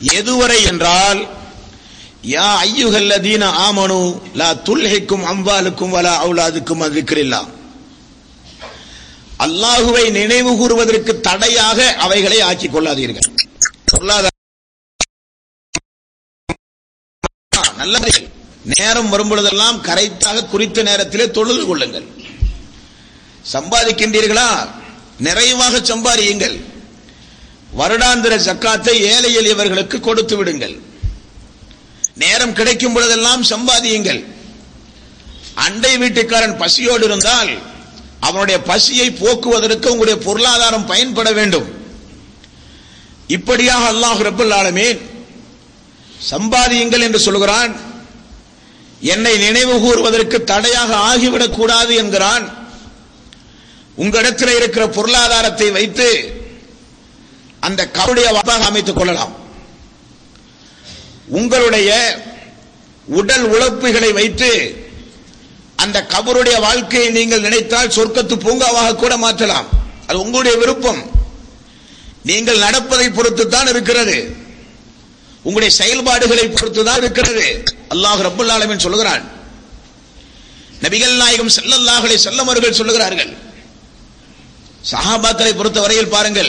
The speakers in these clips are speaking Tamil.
எதுவரை என்றால் யா ஐயுகல்லதீன ஆமனு லா துல்ஹிக்கும் அம்பாலுக்கும் வலா அவுலாதுக்கும் அதுக்கிறில்லா அல்லாஹுவை நினைவு கூறுவதற்கு தடையாக அவைகளை ஆக்கிக் கொள்ளாதீர்கள் பொருளாதார நல்லது நேரம் வரும்பொழுதெல்லாம் கரைத்தாக குறித்த நேரத்திலே தொழுது கொள்ளுங்கள் சம்பாதிக்கின்றீர்களா நிறைவாக சம்பாதியுங்கள் வருடாந்திர ஜக்காத்தை ஏழை எளியவர்களுக்கு கொடுத்து விடுங்கள் நேரம் கிடைக்கும் பொழுதெல்லாம் சம்பாதியுங்கள் அண்டை வீட்டுக்காரன் பசியோடு இருந்தால் அவனுடைய பசியை போக்குவதற்கு உங்களுடைய பொருளாதாரம் பயன்பட வேண்டும் இப்படியாக அல்லாஹ் ரபுல் ஆலமீன் சம்பாதியுங்கள் என்று சொல்கிறான் என்னை நினைவு கூறுவதற்கு தடையாக ஆகிவிடக் கூடாது என்கிறான் உங்களிடத்தில் இருக்கிற பொருளாதாரத்தை வைத்து அந்த கருடைய வாப்பாக அமைத்துக் கொள்ளலாம் உங்களுடைய உடல் உழைப்புகளை வைத்து அந்த கபருடைய வாழ்க்கையை நீங்கள் நினைத்தால் சொர்க்கத்து பூங்காவாக கூட மாற்றலாம் அது உங்களுடைய விருப்பம் நீங்கள் நடப்பதை பொறுத்து தான் இருக்கிறது உங்களுடைய செயல்பாடுகளை பொறுத்து தான் இருக்கிறது அல்லாஹ் ரப்புல் ஆலமீன் சொல்லுகிறான் நபிகள் நாயகம் ஸல்லல்லாஹு அலைஹி வஸல்லம் அவர்கள் சொல்லுகிறார்கள் சஹாபாக்களை பொறுத்தவரையில் பாருங்கள்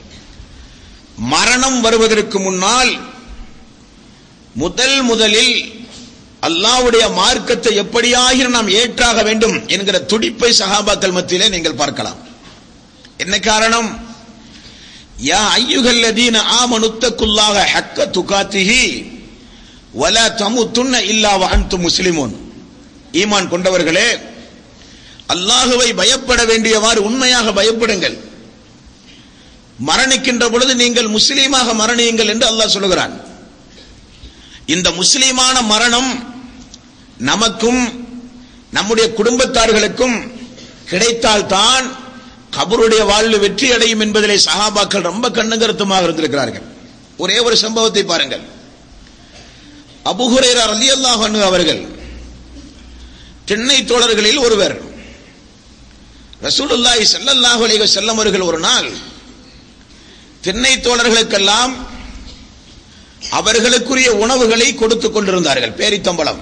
மரணம் வருவதற்கு முன்னால் முதல் முதலில் அல்லாஹ்வுடைய மார்க்கத்தை எப்படியாகிலும் நாம் ஏற்றாக வேண்டும் என்கிற துடிப்பை சஹாபாக்கள் மத்தியிலே நீங்கள் பார்க்கலாம் என்ன காரணம் யா ஐயுகல்லதீன ஆமனுத்தக்குல்லாக ஹக்க துகாத்திஹி வல தமுத்துன்ன இல்லா வஅன்து முஸ்லிமூன் ஈமான் கொண்டவர்களே அல்லாஹுவை பயப்பட வேண்டியவாறு உண்மையாக பயப்படுங்கள் மரணிக்கின்ற பொழுது நீங்கள் முஸ்லீமாக மரணியுங்கள் என்று அல்லாஹ் சொல்லுகிறான் இந்த முஸ்லீமான மரணம் நமக்கும் நம்முடைய குடும்பத்தார்களுக்கும் கிடைத்தால்தான் கபருடைய வாழ்வு வெற்றி அடையும் என்பதிலே சஹாபாக்கள் ரொம்ப கண்ணுங்கருத்துமாக இருந்திருக்கிறார்கள் ஒரே ஒரு சம்பவத்தை பாருங்கள் அபுஹுரேரா ரலியல்லாஹு அன்ஹு அவர்கள் திண்ணை தோழர்களில் ஒருவர் ரசூலுல்லாஹி ஸல்லல்லாஹு அலைஹி வஸல்லம் அவர்கள் ஒரு நாள் திண்ணை தோழர்களுக்கெல்லாம் அவர்களுக்குரிய உணவுகளை கொடுத்துக் கொண்டிருந்தார்கள் பேரித்தம்பளம்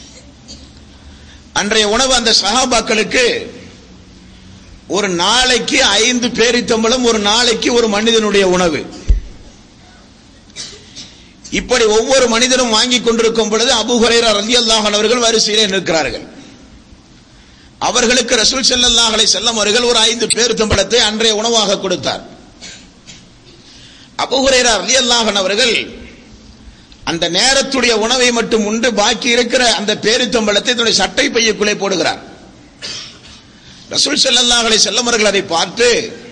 அன்றைய உணவு அந்த சஹாபாக்களுக்கு ஒரு நாளைக்கு ஐந்து பேரித்தம்பளம் ஒரு நாளைக்கு ஒரு மனிதனுடைய உணவு இப்படி ஒவ்வொரு மனிதனும் வாங்கி கொண்டிருக்கும் பொழுது அபு ஹுரைரா ரலியல்லாஹு அன்ஹு அவர்கள் வரிசையிலே நிற்கிறார்கள் அவர்களுக்கு ரசூல் ஸல்லல்லாஹு அலைஹி வஸல்லம் அவர்கள் ஒரு ஐந்து பேரித்தம்பளத்தை அன்றைய உணவாக கொடுத்தார் அபு ஹுரைரா ரலியல்லாஹு அன்ஹு அவர்கள் அந்த நேரத்துடைய உணவை மட்டும் உண்டு பாக்கி இருக்கிற அந்த பேரித்தம்பளத்தை தன்னுடைய சட்டை பையுக்குள்ளே போடுகிறார் ரசூல் ஸல்லல்லாஹு அலைஹி வஸல்லம் அவர்கள் அதை பார்த்து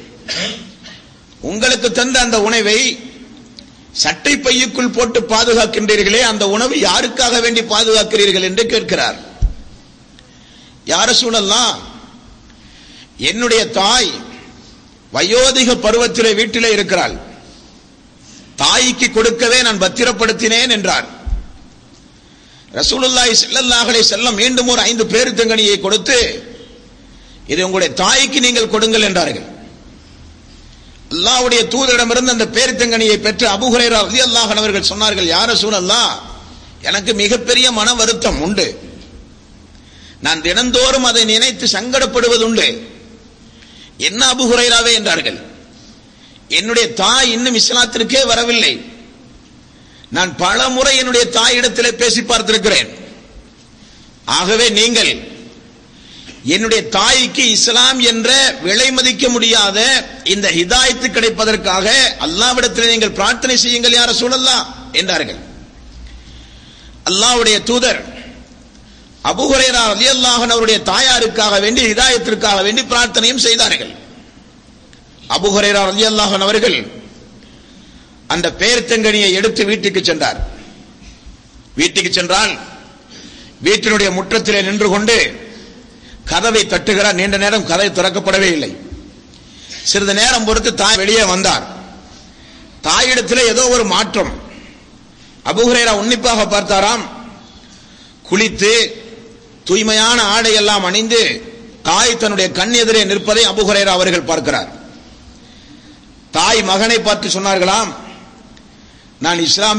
உங்களுக்கு தந்த அந்த உணவை சட்டை பையுக்குள் போட்டு பாதுகாக்கின்றீர்களே அந்த உணவு யாருக்காக வேண்டி பாதுகாக்கிறீர்கள் என்று கேட்கிறார் யார சூழல்லாம் என்னுடைய தாய் வயோதிக பருவத்திலே வீட்டிலே இருக்கிறாள் தாய்க்கு கொடுக்கவே நான் பத்திரப்படுத்தினேன் என்றார் ரசூலுல்லாஹி ஸல்லல்லாஹு அலைஹி வஸல்லம் மீண்டும் ஒரு ஐந்து பேருத்தங்கனியை கொடுத்து இது உங்களுடைய தாய்க்கு நீங்கள் கொடுங்கள் என்றார்கள் அல்லாஹ்வுடைய தூதரிடமிருந்து அந்த பேருத்தங்கனியை பெற்று அபூ ஹுரைரா ரலியல்லாஹு அன்ஹு அவர்கள் சொன்னார்கள் யார ரசூலல்லாஹ் எனக்கு மிகப்பெரிய மன வருத்தம் உண்டு நான் தினந்தோறும் அதை நினைத்து சங்கடப்படுவதுண்டு என்ன அபு ஹுரைராவே என்றார்கள் என்னுடைய தாய் இன்னும் இஸ்லாத்திற்கே வரவில்லை நான் பல முறை என்னுடைய தாயிடத்திலே பேசி பார்த்திருக்கிறேன் ஆகவே நீங்கள் என்னுடைய தாய்க்கு இஸ்லாம் என்ற விலை மதிக்க முடியாத இந்த ஹிதாயத்து கிடைப்பதற்காக அல்லாவிடத்தில் நீங்கள் பிரார்த்தனை செய்யுங்கள் யார சூழல்லாம் என்றார்கள் அல்லாஹ்வுடைய தூதர் அபுஹுரேரா ரலியல்லாஹு அவருடைய தாயாருக்காக வேண்டி ஹிதாயத்திற்காக வேண்டி பிரார்த்தனையும் செய்தார்கள் அபுஹுரேரா ரலியல்லாஹு அவர்கள் அந்த பேர்த்தங்கனியை எடுத்து வீட்டுக்கு சென்றார் வீட்டுக்கு சென்றால் வீட்டினுடைய முற்றத்திலே நின்று கொண்டு கதவை தட்டுகிறார் நீண்ட நேரம் கதை திறக்கப்படவே இல்லை சிறிது நேரம் பொறுத்து தாய் வெளியே வந்தார் தாயிடத்திலே ஏதோ ஒரு மாற்றம் அபுஹுரேரா உன்னிப்பாக பார்த்தாராம் குளித்து தூய்மையான ஆடை எல்லாம் அணிந்து தாய் தன்னுடைய கண் எதிரே நிற்பதை அபுஹுரேரா அவர்கள் பார்க்கிறார் தாய் மகனை பார்த்து சொன்னார்களாம் நான் இஸ்லாமிய